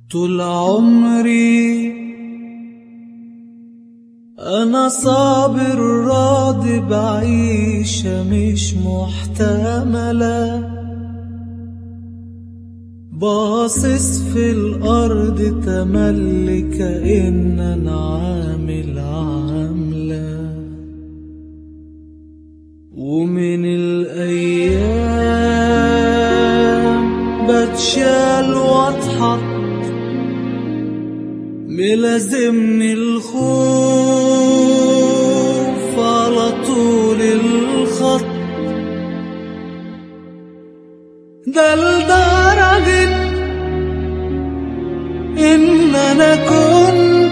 طول عمري أنا صابر راضي بعيشة مش محتملة باصص في الأرض تملي كأن أنا عامل عاملة ومن الأيام بتشال واتحط ملازمني الخوف على طول الخط ده لدرجة إن أنا كنت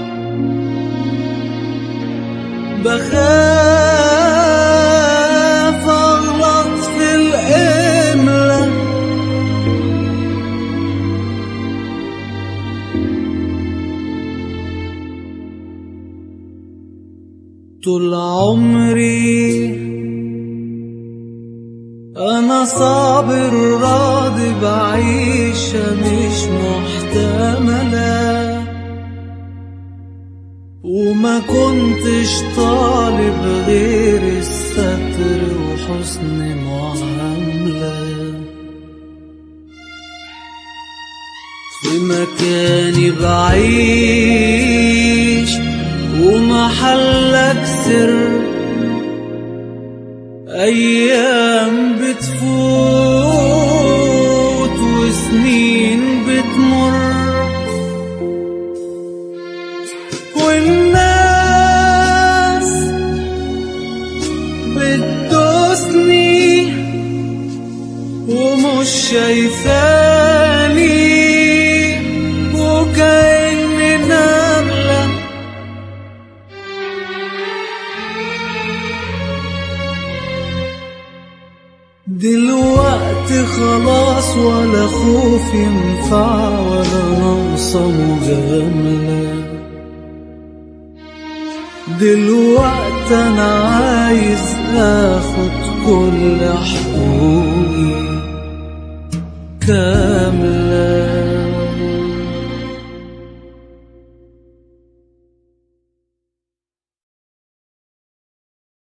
بخاف أغلط في الإملة طول عمري أنا صابر راضي بعيشة مش محتملة وما كنتش طالب غير الستر وحسن معاملة في مكاني بعيش ومحلك سر أيام بتفوت وسنين بتمر والناس بتدوسني ومش شايفاني وكأني نملة دلوقتي خلاص ولا خوف ينفع ولا ناقصة مجاملة دلوقتي أنا عايز آخد كل حقوقي